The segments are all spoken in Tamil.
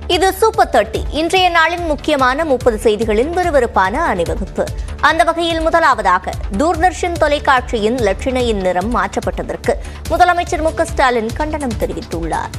இது சூப்பர் தேர்ட்டி இன்றைய நாளின் முக்கியமான முப்பது செய்திகளின் விறுவிறுப்பான அணிவகுப்பு அந்த வகையில் முதலாவதாக தூர்தர்ஷன் தொலைக்காட்சியின் லட்சணையின் நிறம் மாற்றப்பட்டதற்கு முதலமைச்சர் மு க ஸ்டாலின் கண்டனம் தெரிவித்துள்ளார்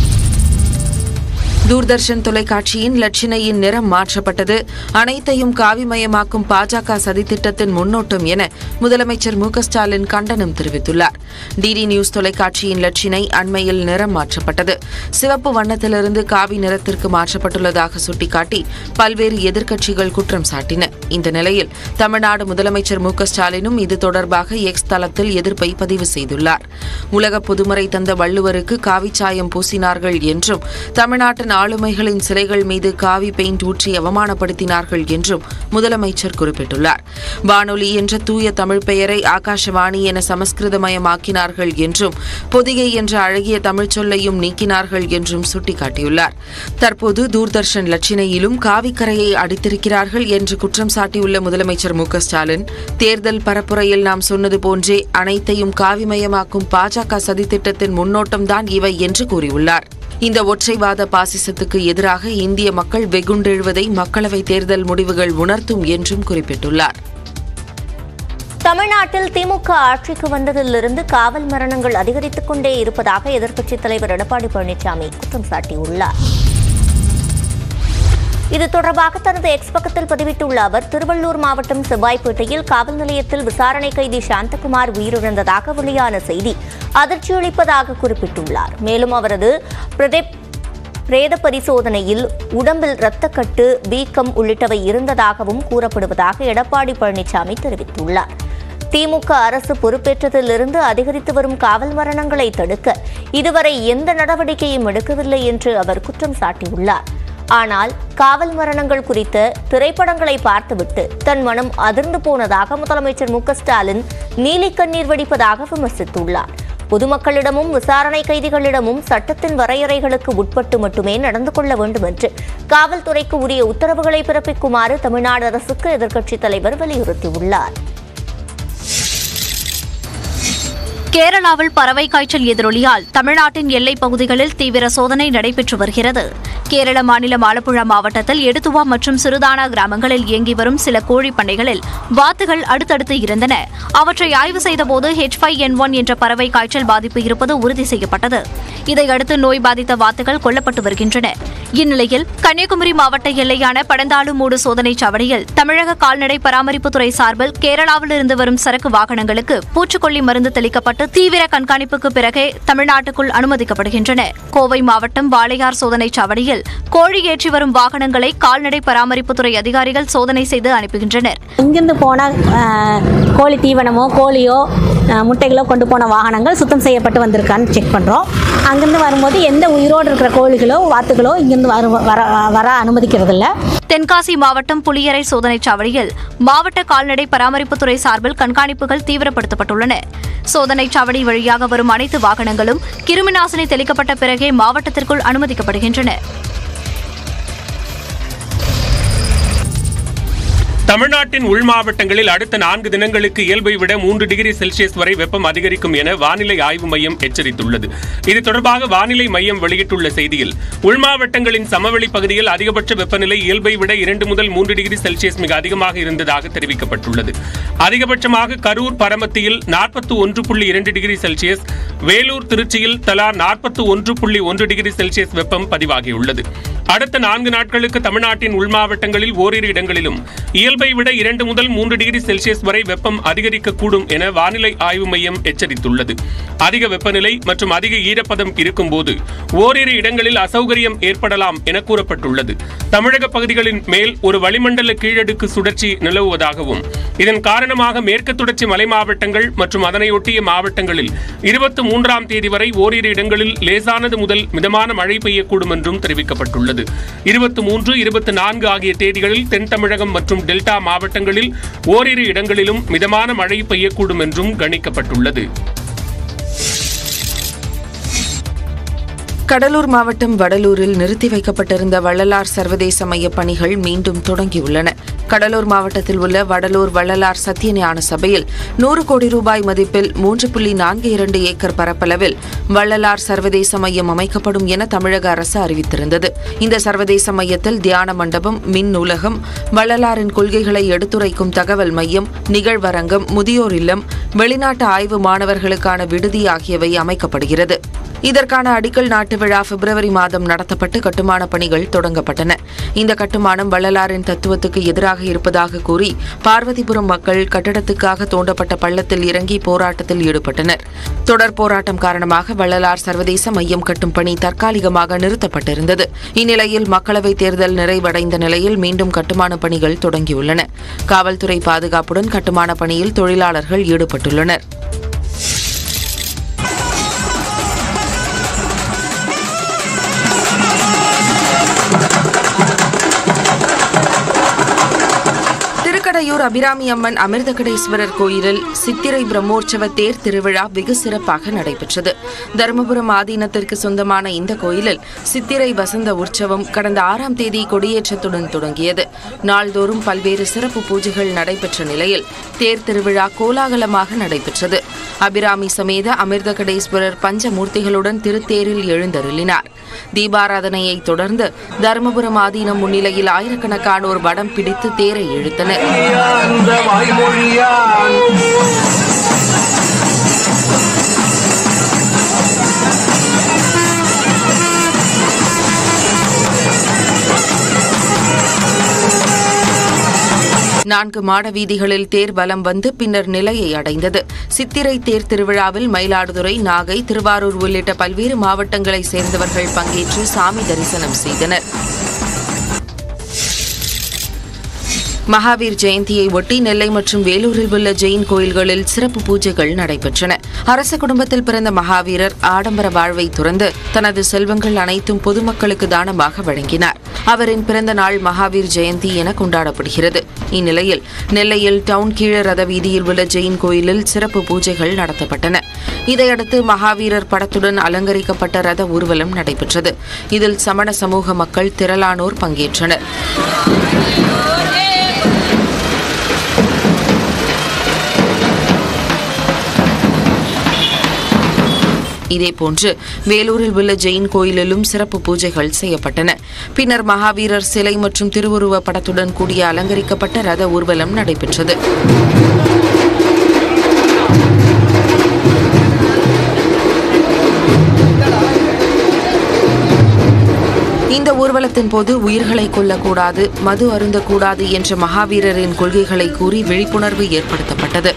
தூர்தர்ஷன் தொலைக்காட்சியின் லட்சணையின் நிறம் மாற்றப்பட்டது அனைத்தையும் காவிமயமாக்கும் பாஜக சதித்திட்டத்தின் முன்னோட்டம் என முதலமைச்சர் மு க ஸ்டாலின் கண்டனம் தெரிவித்துள்ளார் டிடி நியூஸ் தொலைக்காட்சியின் லட்சினை அண்மையில் நிறம் மாற்றப்பட்டது சிவப்பு வண்ணத்திலிருந்து காவி நிறத்திற்கு மாற்றப்பட்டுள்ளதாக சுட்டிக்காட்டி பல்வேறு எதிர்க்கட்சிகள் குற்றம் சாட்டின இந்த நிலையில் தமிழ்நாடு முதலமைச்சர் மு க ஸ்டாலினும் இது தொடர்பாக எக்ஸ் தளத்தில் எதிர்ப்பை பதிவு செய்துள்ளார் உலக பொதுமறை தந்த வள்ளுவருக்கு காவிச்சாயம் பூசினார்கள் என்றும் தமிழ்நாட்டின் ஆளுமைகளின் சிலைகள் மீது காவி பெயிண்ட் ஊற்றி அவமானப்படுத்தினார்கள் என்றும் முதலமைச்சர் குறிப்பிட்டுள்ளார் வானொலி என்ற தூய தமிழ் பெயரை ஆகாஷவாணி என சமஸ்கிருதமயமாக்கினார்கள் என்றும் பொதிகை என்ற அழகிய தமிழ்ச் சொல்லையும் நீக்கினார்கள் என்றும் சுட்டிக்காட்டியுள்ளார் தற்போது தூர்தர்ஷன் லட்சினையிலும் காவிக்கரையை அடித்திருக்கிறார்கள் என்று குற்றம் சாட்டியுள்ள முதலமைச்சர் மு க ஸ்டாலின் தேர்தல் பரப்புரையில் நாம் சொன்னது போன்றே அனைத்தையும் காவிமயமாக்கும் பாஜக சதித்திட்டத்தின் முன்னோட்டம்தான் இவை என்று கூறியுள்ளார் இந்த ஒற்றைவாத பாசிசத்துக்கு எதிராக இந்திய மக்கள் வெகுண்டெழுவதை மக்களவைத் தேர்தல் முடிவுகள் உணர்த்தும் என்றும் குறிப்பிட்டுள்ளார் தமிழ்நாட்டில் திமுக ஆட்சிக்கு வந்ததிலிருந்து காவல் மரணங்கள் அதிகரித்துக் கொண்டே இருப்பதாக எதிர்க்கட்சித் தலைவர் எடப்பாடி பழனிசாமி குற்றம் சாட்டியுள்ளார் இது தொடர்பாக தனது எக்ஸ் பக்கத்தில் பதிவிட்டுள்ள அவர் திருவள்ளூர் மாவட்டம் செவ்வாய்ப்பேட்டையில் காவல் நிலையத்தில் விசாரணை கைதி சாந்தகுமார் உயிரிழந்ததாக வெளியான செய்தி அதிர்ச்சியளிப்பதாக குறிப்பிட்டுள்ளார் மேலும் அவரது பிரதேப் பிரேத பரிசோதனையில் உடம்பில் இரத்தக்கட்டு வீக்கம் உள்ளிட்டவை இருந்ததாகவும் கூறப்படுவதாக எடப்பாடி பழனிசாமி தெரிவித்துள்ளார் திமுக அரசு பொறுப்பேற்றதிலிருந்து அதிகரித்து வரும் காவல் மரணங்களை தடுக்க இதுவரை எந்த நடவடிக்கையும் எடுக்கவில்லை என்று அவர் குற்றம் சாட்டியுள்ளார் ஆனால் காவல் மரணங்கள் குறித்த திரைப்படங்களை பார்த்துவிட்டு தன் மனம் அதிர்ந்து போனதாக முதலமைச்சர் மு க ஸ்டாலின் நீலி கண்ணீர் வடிப்பதாக விமர்சித்துள்ளார் பொதுமக்களிடமும் விசாரணை கைதிகளிடமும் சட்டத்தின் வரையறைகளுக்கு உட்பட்டு மட்டுமே நடந்து கொள்ள வேண்டும் என்று காவல்துறைக்கு உரிய உத்தரவுகளை பிறப்பிக்குமாறு தமிழ்நாடு அரசுக்கு எதிர்க்கட்சித் தலைவர் வலியுறுத்தியுள்ளார் கேரளாவில் பறவை காய்ச்சல் எதிரொலியால் தமிழ்நாட்டின் எல்லைப் பகுதிகளில் தீவிர சோதனை நடைபெற்று வருகிறது கேரள மாநிலம் ஆலப்புழா மாவட்டத்தில் எடுத்துவா மற்றும் சிறுதானா கிராமங்களில் இயங்கி வரும் சில கோழி பண்ணைகளில் வாத்துகள் அடுத்தடுத்து இருந்தன அவற்றை ஆய்வு செய்தபோது ஹெச் ஃபைவ் என் ஒன் என்ற பறவை காய்ச்சல் பாதிப்பு இருப்பது உறுதி செய்யப்பட்டது இதையடுத்து நோய் பாதித்த வாத்துகள் கொல்லப்பட்டு வருகின்றன இந்நிலையில் கன்னியாகுமரி மாவட்ட எல்லையான படந்தாலுமூடு சோதனைச் சாவடியில் தமிழக கால்நடை பராமரிப்புத்துறை சார்பில் கேரளாவில் இருந்து வரும் சரக்கு வாகனங்களுக்கு பூச்சிக்கொல்லி மருந்து தெளிக்கப்பட்டு தீவிர கண்காணிப்புக்கு பிறகே தமிழ்நாட்டுக்குள் அனுமதிக்கப்படுகின்றன கோவை மாவட்டம் வாளையார் சோதனைச் சாவடியில் கோழி ஏற்றி வரும் வாகனங்களை கால்நடை பராமரிப்புத்துறை அதிகாரிகள் சோதனை செய்து அனுப்புகின்றனர் இங்கிருந்து போன அஹ், கோழி தீவனமோ கோழியோ அஹ், முட்டைகளோ கொண்டு போன வாகனங்கள் சுத்தம் செய்யப்பட்டு வந்திருக்கான்னு செக் பண்ணுறோம் அங்கிருந்து வரும்போது எந்த உயிரோடு இருக்கிற கோழிகளோ வாத்துகளோ இங்கிருந்து வர வர வர அனுமதிக்கிறதில்ல தென்காசி மாவட்டம் புளியரை சோதனைச் சாவடியில் மாவட்ட கால்நடை பராமரிப்புத்துறை சார்பில் கண்காணிப்புகள் தீவிரப்படுத்தப்பட்டுள்ளன சோதனைச் சாவடி வழியாக வரும் அனைத்து வாகனங்களும் கிருமிநாசினி தெளிக்கப்பட்ட பிறகே மாவட்டத்திற்குள் அனுமதிக்கப்படுகின்றன தமிழ்நாட்டின் உள் மாவட்டங்களில் அடுத்த நான்கு தினங்களுக்கு இயல்பை விட மூன்று டிகிரி செல்சியஸ் வரை வெப்பம் அதிகரிக்கும் என வானிலை ஆய்வு மையம் எச்சரித்துள்ளது இது தொடர்பாக வானிலை மையம் வெளியிட்டுள்ள செய்தியில் உள் மாவட்டங்களின் சமவெளி பகுதியில் அதிகபட்ச வெப்பநிலை இயல்பை விட இரண்டு முதல் மூன்று டிகிரி செல்சியஸ் மிக அதிகமாக இருந்ததாக தெரிவிக்கப்பட்டுள்ளது அதிகபட்சமாக கரூர் பரமத்தியில் நாற்பத்தி ஒன்று புள்ளி இரண்டு டிகிரி செல்சியஸ் வேலூர் திருச்சியில் தலா நாற்பத்தி ஒன்று புள்ளி ஒன்று டிகிரி செல்சியஸ் வெப்பம் பதிவாகியுள்ளது அடுத்த நான்கு நாட்களுக்கு தமிழ்நாட்டின் உள் மாவட்டங்களில் ஓரிரு இடங்களிலும் இயல்பை விட இரண்டு முதல் மூன்று டிகிரி செல்சியஸ் வரை வெப்பம் அதிகரிக்கக்கூடும் என வானிலை ஆய்வு மையம் எச்சரித்துள்ளது அதிக வெப்பநிலை மற்றும் அதிக ஈரப்பதம் இருக்கும்போது ஓரிரு இடங்களில் அசௌகரியம் ஏற்படலாம் என கூறப்பட்டுள்ளது தமிழக பகுதிகளின் மேல் ஒரு வளிமண்டல கீழடுக்கு சுழற்சி நிலவுவதாகவும் இதன் காரணமாக மேற்கு தொடர்ச்சி மலை மாவட்டங்கள் மற்றும் அதனையொட்டிய மாவட்டங்களில் இருபத்தி மூன்றாம் தேதி வரை ஓரிரு இடங்களில் லேசானது முதல் மிதமான மழை பெய்யக்கூடும் என்றும் தெரிவிக்கப்பட்டுள்ளது இருபத்தி மூன்று இருபத்தி நான்கு ஆகிய தேதிகளில் தென் தமிழகம் மற்றும் டெல்டா மாவட்டங்களில் ஓரிரு இடங்களிலும் மிதமான மழை பெய்யக்கூடும் என்றும் கணிக்கப்பட்டுள்ளது கடலூர் மாவட்டம் வடலூரில் நிறுத்தி வைக்கப்பட்டிருந்த வள்ளலார் சர்வதேச மைய பணிகள் மீண்டும் தொடங்கியுள்ளன கடலூர் மாவட்டத்தில் உள்ள வடலூர் வள்ளலார் சத்தியஞான சபையில் நூறு கோடி ரூபாய் மதிப்பில் மூன்று புள்ளி நான்கு இரண்டு ஏக்கர் பரப்பளவில் வள்ளலார் சர்வதேச மையம் அமைக்கப்படும் என தமிழக அரசு அறிவித்திருந்தது இந்த சர்வதேச மையத்தில் தியான மண்டபம் மின் நூலகம் வள்ளலாரின் கொள்கைகளை எடுத்துரைக்கும் தகவல் மையம் நிகழ்வரங்கம் முதியோர் இல்லம் வெளிநாட்டு ஆய்வு மாணவர்களுக்கான விடுதி ஆகியவை அமைக்கப்படுகிறது இதற்கான அடிக்கல் நாட்டு விழா பிப்ரவரி மாதம் நடத்தப்பட்டு கட்டுமான பணிகள் தொடங்கப்பட்டன இந்த கட்டுமானம் வள்ளலாரின் தத்துவத்துக்கு எதிராக இருப்பதாக கூறி பார்வதிபுரம் மக்கள் கட்டடத்துக்காக தோண்டப்பட்ட பள்ளத்தில் இறங்கி போராட்டத்தில் ஈடுபட்டனர் தொடர் போராட்டம் காரணமாக வள்ளலார் சர்வதேச மையம் கட்டும் பணி தற்காலிகமாக நிறுத்தப்பட்டிருந்தது இந்நிலையில் மக்களவைத் தேர்தல் நிறைவடைந்த நிலையில் மீண்டும் கட்டுமான பணிகள் தொடங்கியுள்ளன காவல்துறை பாதுகாப்புடன் கட்டுமான பணியில் தொழிலாளர்கள் ஈடுபட்டுள்ளனர் திருக்கடையூர் அபிராமி அம்மன் அமிர்தகடேஸ்வரர் கோயிலில் சித்திரை பிரம்மோற்சவ தேர் திருவிழா வெகு சிறப்பாக நடைபெற்றது தருமபுரம் ஆதீனத்திற்கு சொந்தமான இந்த கோயிலில் சித்திரை வசந்த உற்சவம் கடந்த ஆறாம் தேதி கொடியேற்றத்துடன் தொடங்கியது நாள்தோறும் பல்வேறு சிறப்பு பூஜைகள் நடைபெற்ற நிலையில் தேர் திருவிழா கோலாகலமாக நடைபெற்றது அபிராமி சமேத அமிர்தகடேஸ்வரர் பஞ்சமூர்த்திகளுடன் திருத்தேரில் எழுந்தருளினார் தீபாராதனையை தொடர்ந்து தருமபுரம் ஆதீனம் முன்னிலையில் ஆயிரக்கணக்கானோர் வடம் பிடித்து தேரை இழுத்தனர் அந்த வாய்மொழியான் நான்கு மாட வீதிகளில் தேர் வலம் வந்து பின்னர் நிலையை அடைந்தது சித்திரை தேர் திருவிழாவில் மயிலாடுதுறை நாகை திருவாரூர் உள்ளிட்ட பல்வேறு மாவட்டங்களைச் சேர்ந்தவர்கள் பங்கேற்று சாமி தரிசனம் செய்தனர் மகாவீர் ஜெயந்தியை ஒட்டி நெல்லை மற்றும் வேலூரில் உள்ள ஜெயின் கோயில்களில் சிறப்பு பூஜைகள் நடைபெற்றன அரச குடும்பத்தில் பிறந்த மகாவீரர் ஆடம்பர வாழ்வை துறந்து தனது செல்வங்கள் அனைத்தும் பொதுமக்களுக்கு தானமாக வழங்கினார் அவரின் பிறந்த நாள் மகாவீர் ஜெயந்தி என கொண்டாடப்படுகிறது இந்நிலையில் நெல்லையில் டவுன் கீழ ரத வீதியில் உள்ள ஜெயின் கோயிலில் சிறப்பு பூஜைகள் நடத்தப்பட்டன இதையடுத்து மகாவீரர் படத்துடன் அலங்கரிக்கப்பட்ட ரத ஊர்வலம் நடைபெற்றது இதில் சமண சமூக மக்கள் திரளானோர் பங்கேற்றனர் இதேபோன்று வேலூரில் உள்ள ஜெயின் கோயிலிலும் சிறப்பு பூஜைகள் செய்யப்பட்டன பின்னர் மகாவீரர் சிலை மற்றும் திருவுருவ படத்துடன் கூடிய அலங்கரிக்கப்பட்ட ரத ஊர்வலம் நடைபெற்றது இந்த ஊர்வலத்தின் போது உயிர்களை கொல்லக்கூடாது மது அருந்தக்கூடாது என்ற மகாவீரரின் கொள்கைகளை கூறி விழிப்புணர்வு ஏற்படுத்தப்பட்டது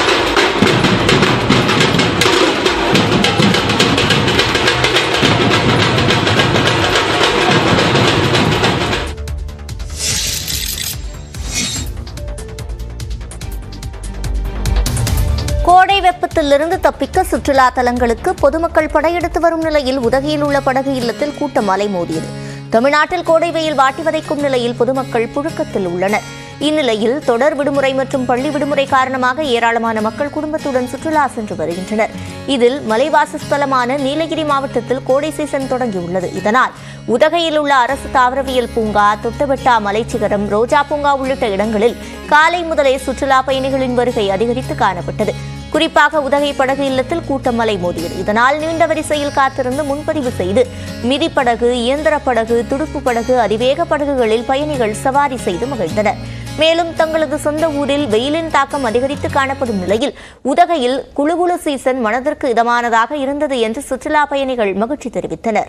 கோடை வெப்பத்திலிருந்து தப்பிக்க சுற்றுலா தலங்களுக்கு பொதுமக்கள் படையெடுத்து வரும் நிலையில் உதகையில் உள்ள படகு இல்லத்தில் கூட்டம் அலைமோதியது தமிழ்நாட்டில் கோடை வெயில் வாட்டி வதைக்கும் நிலையில் பொதுமக்கள் புழுக்கத்தில் உள்ளனர் இந்நிலையில் தொடர் விடுமுறை மற்றும் பள்ளி விடுமுறை காரணமாக ஏராளமான மக்கள் குடும்பத்துடன் சுற்றுலா சென்று வருகின்றனர் இதில் மலைவாசஸ்தலமான நீலகிரி மாவட்டத்தில் கோடை சீசன் தொடங்கியுள்ளது இதனால் உதகையில் உள்ள அரசு தாவரவியல் பூங்கா தொட்டபெட்டா மலைச்சிகரம் ரோஜா பூங்கா உள்ளிட்ட இடங்களில் காலை முதலே சுற்றுலா பயணிகளின் வருகை அதிகரித்து காணப்பட்டது குறிப்பாக உதகை படகு இல்லத்தில் கூட்டம் மலை மோதியது இதனால் நீண்ட வரிசையில் காத்திருந்து முன்பதிவு செய்து மிதிப்படகு இயந்திர படகு துடுப்பு படகு அதிவேக படகுகளில் பயணிகள் சவாரி செய்து மகிழ்ந்தனர் மேலும் தங்களது சொந்த ஊரில் வெயிலின் தாக்கம் அதிகரித்து காணப்படும் நிலையில் உதகையில் குளுகுளு சீசன் மனதிற்கு இதமானதாக இருந்தது என்று சுற்றுலா பயணிகள் மகிழ்ச்சி தெரிவித்தனர்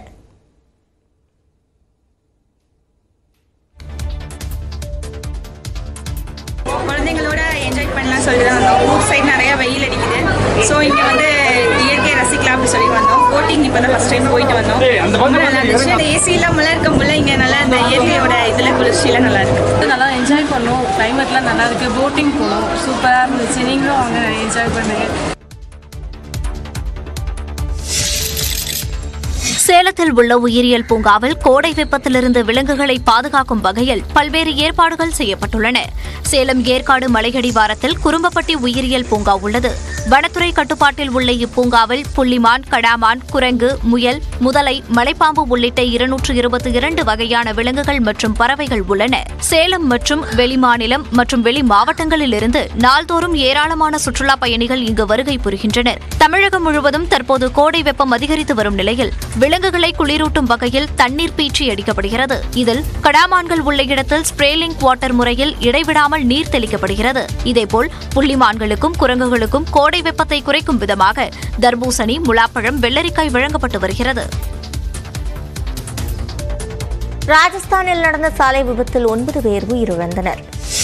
குழந்தைங்களோட என்ஜாய் பண்ணலாம் சொல்லி தான் வந்தோம் ஊர் சைடு நிறைய வெயில் அடிக்குது ஸோ இங்கே வந்து இயற்கையை ரசிக்கலாம் அப்படி சொல்லி வந்தோம் போட்டிங் இப்போ தான் ஃபஸ்ட் டைம் போயிட்டு வந்தோம் ரொம்ப நல்லா இருந்துச்சு அந்த ஏசி இல்லாமலாம் இருக்க முடியல இங்கே நல்லா இந்த இயற்கையோட இதில் குளிர்ச்சியில் நல்லா இருக்கு நல்லா என்ஜாய் பண்ணோம் கிளைமேட்லாம் நல்லா இருக்கு போட்டிங் போனோம் சூப்பராக இருந்துச்சு நீங்களும் வாங்க என்ஜாய் பண்ணுங்க சேலத்தில் உள்ள உயிரியல் பூங்காவில் கோடை வெப்பத்திலிருந்து விலங்குகளை பாதுகாக்கும் வகையில் பல்வேறு ஏற்பாடுகள் செய்யப்பட்டுள்ளன சேலம் ஏற்காடு மலையடிவாரத்தில் குறும்பப்பட்டி உயிரியல் பூங்கா உள்ளது வனத்துறை கட்டுப்பாட்டில் உள்ள இப்பூங்காவில் புள்ளிமான் கடாமான் குரங்கு முயல் முதலை மலைப்பாம்பு உள்ளிட்ட இருநூற்று இருபத்தி இரண்டு வகையான விலங்குகள் மற்றும் பறவைகள் உள்ளன சேலம் மற்றும் வெளிமாநிலம் மற்றும் வெளி மாவட்டங்களிலிருந்து நாள்தோறும் ஏராளமான சுற்றுலா பயணிகள் இங்கு வருகை புரிகின்றனர் தமிழகம் முழுவதும் தற்போது கோடை வெப்பம் அதிகரித்து வரும் நிலையில் விலங்குகளை குளிரூட்டும் வகையில் தண்ணீர் பீச்சி அடிக்கப்படுகிறது இதில் கடாமான்கள் உள்ள இடத்தில் ஸ்ப்ரேலிங் வாட்டர் முறையில் இடைவிடாமல் நீர் தெளிக்கப்படுகிறது இதேபோல் புள்ளிமான்களுக்கும் குரங்குகளுக்கும் கோடை வெப்பத்தை குறைக்கும் விதமாக தர்பூசணி முலாப்பழம் வெள்ளரிக்காய் வழங்கப்பட்டு வருகிறது ராஜஸ்தானில் நடந்த சாலை விபத்தில் ஒன்பது பேர் உயிரிழந்தனர்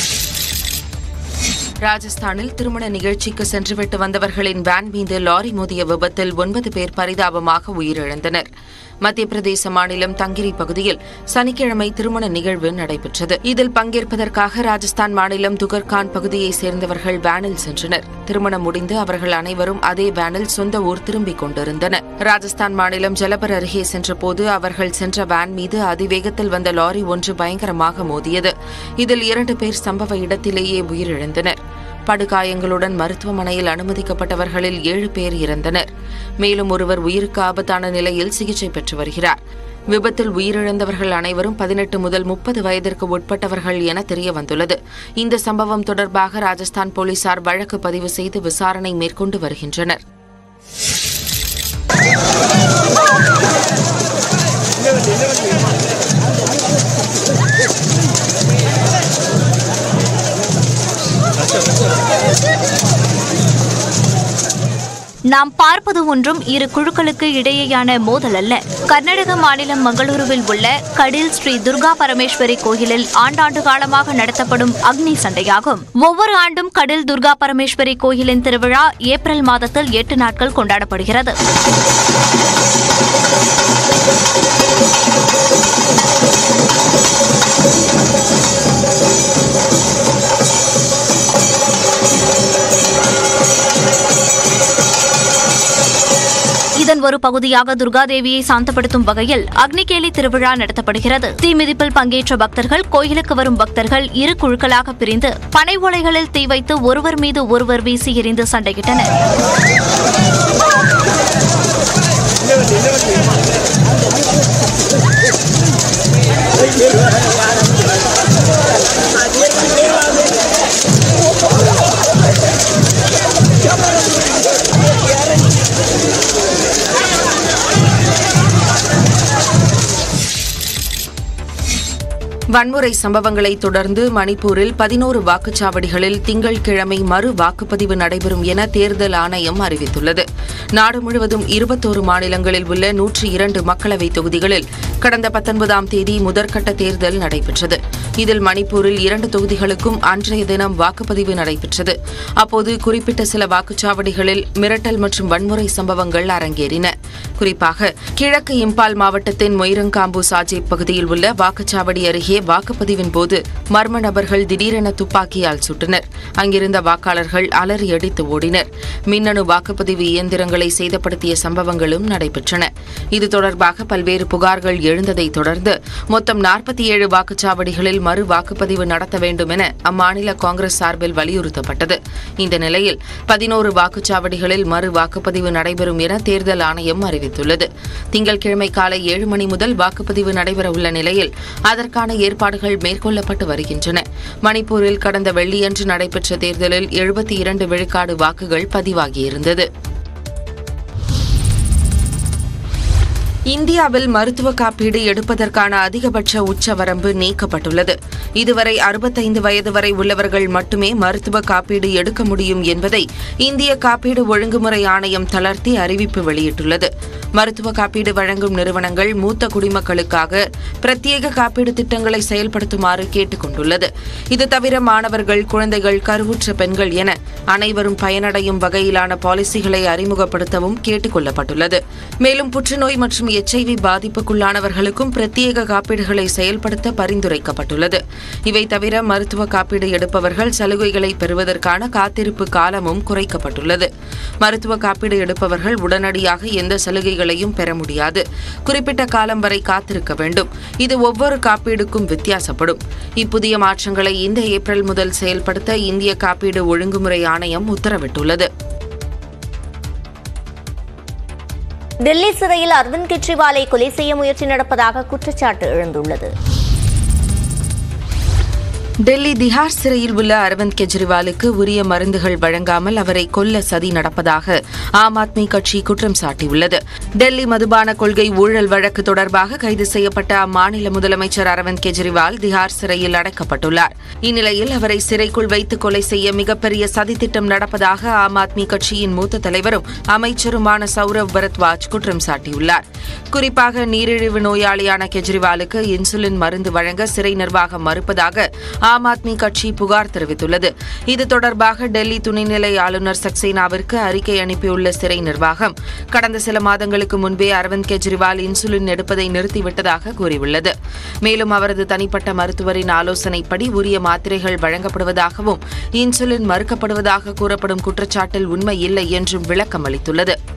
ராஜஸ்தானில் திருமண நிகழ்ச்சிக்கு சென்றுவிட்டு வந்தவர்களின் வேன் மீது லாரி மோதிய விபத்தில் ஒன்பது பேர் பரிதாபமாக உயிரிழந்தனர் மத்திய பிரதேச மாநிலம் தங்கிரி பகுதியில் சனிக்கிழமை திருமண நிகழ்வு நடைபெற்றது இதில் பங்கேற்பதற்காக ராஜஸ்தான் மாநிலம் துகர்கான் பகுதியைச் சேர்ந்தவர்கள் வேனில் சென்றனர் திருமணம் முடிந்து அவர்கள் அனைவரும் அதே வேனில் சொந்த ஊர் திரும்பிக் கொண்டிருந்தனர் ராஜஸ்தான் மாநிலம் ஜலபர் அருகே சென்றபோது அவர்கள் சென்ற வேன் மீது அதிவேகத்தில் வந்த லாரி ஒன்று பயங்கரமாக மோதியது இதில் இரண்டு பேர் சம்பவ இடத்திலேயே உயிரிழந்தனர் படுகாயங்களுடன் மருத்துவமனையில் அனுமதிக்கப்பட்டவர்களில் ஏழு பேர் இறந்தனர் மேலும் ஒருவர் உயிருக்கு ஆபத்தான நிலையில் சிகிச்சை பெற்று வருகிறார் விபத்தில் உயிரிழந்தவர்கள் அனைவரும் பதினெட்டு முதல் முப்பது வயதிற்கு உட்பட்டவர்கள் என தெரிய வந்துள்ளது இந்த சம்பவம் தொடர்பாக ராஜஸ்தான் போலீசார் வழக்கு பதிவு செய்து விசாரணை மேற்கொண்டு வருகின்றனர் நாம் பார்ப்பது ஒன்றும் இரு குழுக்களுக்கு இடையேயான மோதல் அல்ல கர்நாடக மாநிலம் மங்களூருவில் உள்ள கடில் ஸ்ரீ துர்கா பரமேஸ்வரி கோயிலில் ஆண்டாண்டு காலமாக நடத்தப்படும் அக்னி சண்டையாகும் ஒவ்வொரு ஆண்டும் கடில் துர்கா பரமேஸ்வரி கோயிலின் திருவிழா ஏப்ரல் மாதத்தில் எட்டு நாட்கள் கொண்டாடப்படுகிறது இதன் ஒரு பகுதியாக துர்காதேவியை சாந்தப்படுத்தும் வகையில் அக்னிகேலி திருவிழா நடத்தப்படுகிறது தீமிதிப்பில் பங்கேற்ற பக்தர்கள் கோயிலுக்கு வரும் பக்தர்கள் இரு குழுக்களாக பிரிந்து பனை ஓலைகளில் தீ வைத்து ஒருவர் மீது ஒருவர் வீசி எறிந்து சண்டையிட்டனர் வன்முறை சம்பவங்களை தொடர்ந்து மணிப்பூரில் பதினோரு வாக்குச்சாவடிகளில் திங்கட்கிழமை மறு வாக்குப்பதிவு நடைபெறும் என தேர்தல் ஆணையம் அறிவித்துள்ளது நாடு முழுவதும் இருபத்தோரு மாநிலங்களில் உள்ள நூற்றி இரண்டு மக்களவைத் தொகுதிகளில் கடந்த பத்தொன்பதாம் தேதி முதற்கட்ட தேர்தல் நடைபெற்றது இதில் மணிப்பூரில் இரண்டு தொகுதிகளுக்கும் அன்றைய தினம் வாக்குப்பதிவு நடைபெற்றது அப்போது குறிப்பிட்ட சில வாக்குச்சாவடிகளில் மிரட்டல் மற்றும் வன்முறை சம்பவங்கள் அரங்கேறின குறிப்பாக கிழக்கு இம்பால் மாவட்டத்தின் மொய்ரங்காம்பு சாஜேப் பகுதியில் உள்ள வாக்குச்சாவடி அருகே வாக்குப்பதிவின் போது மர்ம நபர்கள் திடீரென துப்பாக்கியால் சுட்டனர் அங்கிருந்த வாக்காளர்கள் அலறி அடித்து ஓடினர் மின்னணு வாக்குப்பதிவு இயந்திரங்களை சேதப்படுத்திய சம்பவங்களும் நடைபெற்றன இது தொடர்பாக பல்வேறு புகார்கள் எழுந்ததை தொடர்ந்து மொத்தம் நாற்பத்தி ஏழு வாக்குச்சாவடிகளில் மறு வாக்குப்பதிவு நடத்த வேண்டும் என அம்மாநில காங்கிரஸ் சார்பில் வலியுறுத்தப்பட்டது இந்த நிலையில் பதினோரு வாக்குச்சாவடிகளில் மறு வாக்குப்பதிவு நடைபெறும் என தேர்தல் ஆணையம் அறிவித்துள்ளது திங்கட்கிழமை காலை ஏழு மணி முதல் வாக்குப்பதிவு நடைபெறவுள்ள நிலையில் அதற்கான ஏற்பாடுகள் மேற்கொள்ளப்பட்டு வருகின்றன மணிப்பூரில் கடந்த வெள்ளியன்று நடைபெற்ற தேர்தலில் எழுபத்தி இரண்டு விழுக்காடு வாக்குகள் பதிவாகியிருந்தது இந்தியாவில் மருத்துவ காப்பீடு எடுப்பதற்கான அதிகபட்ச உச்சவரம்பு நீக்கப்பட்டுள்ளது இதுவரை அறுபத்தைந்து வயது வரை உள்ளவர்கள் மட்டுமே மருத்துவ காப்பீடு எடுக்க முடியும் என்பதை இந்திய காப்பீடு ஒழுங்குமுறை ஆணையம் தளர்த்தி அறிவிப்பு வெளியிட்டுள்ளது மருத்துவ காப்பீடு வழங்கும் நிறுவனங்கள் மூத்த குடிமக்களுக்காக பிரத்யேக காப்பீடு திட்டங்களை செயல்படுத்துமாறு கேட்டுக் கொண்டுள்ளது இது தவிர மாணவர்கள் குழந்தைகள் கருவுற்ற பெண்கள் என அனைவரும் பயனடையும் வகையிலான பாலிசிகளை அறிமுகப்படுத்தவும் கேட்டுக் கொள்ளப்பட்டுள்ளது மேலும் புற்றுநோய் மற்றும் எச்ஐவி பாதிப்புக்குள்ளானவர்களுக்கும் பிரத்யேக காப்பீடுகளை செயல்படுத்த பரிந்துரைக்கப்பட்டுள்ளது இவை தவிர மருத்துவ காப்பீடு எடுப்பவர்கள் சலுகைகளை பெறுவதற்கான காத்திருப்பு காலமும் குறைக்கப்பட்டுள்ளது மருத்துவ காப்பீடு எடுப்பவர்கள் உடனடியாக எந்த சலுகைகளையும் பெற முடியாது குறிப்பிட்ட காலம் வரை காத்திருக்க வேண்டும் இது ஒவ்வொரு காப்பீடுக்கும் வித்தியாசப்படும் இப்புதிய மாற்றங்களை இந்த ஏப்ரல் முதல் செயல்படுத்த இந்திய காப்பீடு ஒழுங்குமுறை ஆணையம் உத்தரவிட்டுள்ளது டெல்லி சிறையில் அரவிந்த் கெஜ்ரிவாலை கொலை செய்ய முயற்சி நடப்பதாக குற்றச்சாட்டு எழுந்துள்ளது டெல்லி திஹார் சிறையில் உள்ள அரவிந்த் கெஜ்ரிவாலுக்கு உரிய மருந்துகள் வழங்காமல் அவரை கொல்ல சதி நடப்பதாக ஆம் ஆத்மி கட்சி குற்றம் சாட்டியுள்ளது டெல்லி மதுபான கொள்கை ஊழல் வழக்கு தொடர்பாக கைது செய்யப்பட்ட அம்மாநில முதலமைச்சர் அரவிந்த் கெஜ்ரிவால் திஹார் சிறையில் அடைக்கப்பட்டுள்ளார் இந்நிலையில் அவரை சிறைக்குள் வைத்து கொலை செய்ய மிகப்பெரிய சதித்திட்டம் நடப்பதாக ஆம் ஆத்மி கட்சியின் மூத்த தலைவரும் அமைச்சருமான சௌரவ் பரத்வாஜ் குற்றம் சாட்டியுள்ளார் குறிப்பாக நீரிழிவு நோயாளியான கெஜ்ரிவாலுக்கு இன்சுலின் மருந்து வழங்க சிறை நிர்வாகம் மறுப்பதாக ஆம் ஆத்மி கட்சி புகார் தெரிவித்துள்ளது இது தொடர்பாக டெல்லி துணைநிலை ஆளுநர் சக்சேனாவிற்கு அறிக்கை அனுப்பியுள்ள சிறை நிர்வாகம் கடந்த சில மாதங்களுக்கு முன்பே அரவிந்த் கெஜ்ரிவால் இன்சுலின் எடுப்பதை நிறுத்திவிட்டதாக கூறியுள்ளது மேலும் அவரது தனிப்பட்ட மருத்துவரின் ஆலோசனைப்படி உரிய மாத்திரைகள் வழங்கப்படுவதாகவும் இன்சுலின் மறுக்கப்படுவதாக கூறப்படும் குற்றச்சாட்டில் உண்மை இல்லை என்றும் விளக்கம் அளித்துள்ளது